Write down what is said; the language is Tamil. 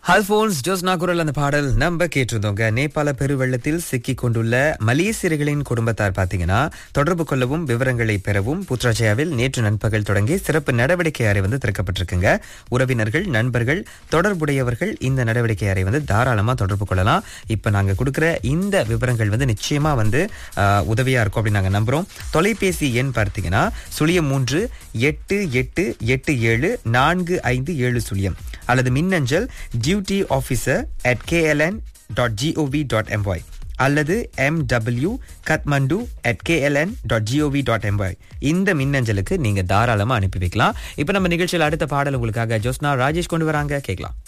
அல்போன்ஸ் ஜோஸ்னா குரல் அந்த பாடல் நம்ம கேட்டிருந்தோங்க நேபாள பெருவெள்ளத்தில் சிக்கிக் கொண்டுள்ள மலேசியர்களின் குடும்பத்தார் பாத்தீங்கன்னா தொடர்பு கொள்ளவும் விவரங்களை பெறவும் புத்ராஜயாவில் நேற்று நண்பகல் தொடங்கி சிறப்பு நடவடிக்கை அறை வந்து திறக்கப்பட்டிருக்குங்க உறவினர்கள் நண்பர்கள் தொடர்புடையவர்கள் இந்த நடவடிக்கை அறை வந்து தாராளமா தொடர்பு கொள்ளலாம் இப்ப நாங்க கொடுக்கிற இந்த விவரங்கள் வந்து நிச்சயமா வந்து ஆஹ், உதவியா இருக்கும் அப்படின்னு நாங்க நம்புறோம் தொலைபேசி எண் பார்த்தீங்கன்னா சுழியம் மூன்று எட்டு எட்டு எட்டு ஏழு நான்கு ஐந்து ஏழு சுழியம் அல்லது மின்னஞ்சல் duty officer at KLN dot GOV dot MY அல்லது M W Kathmandu at KLN dot GOV dot MY இந்த மின்னஞ்சலுக்கு நீங்க தாராளமா அனுப்பி வைக்கலாம் இப்போ நம்ம நிகழ்ச்சியில் அடுத்த பாடல் உங்களுக்காக ஜோஸ்னா ராஜேஷ் கொண்டு வராங்க கேட்கலாம்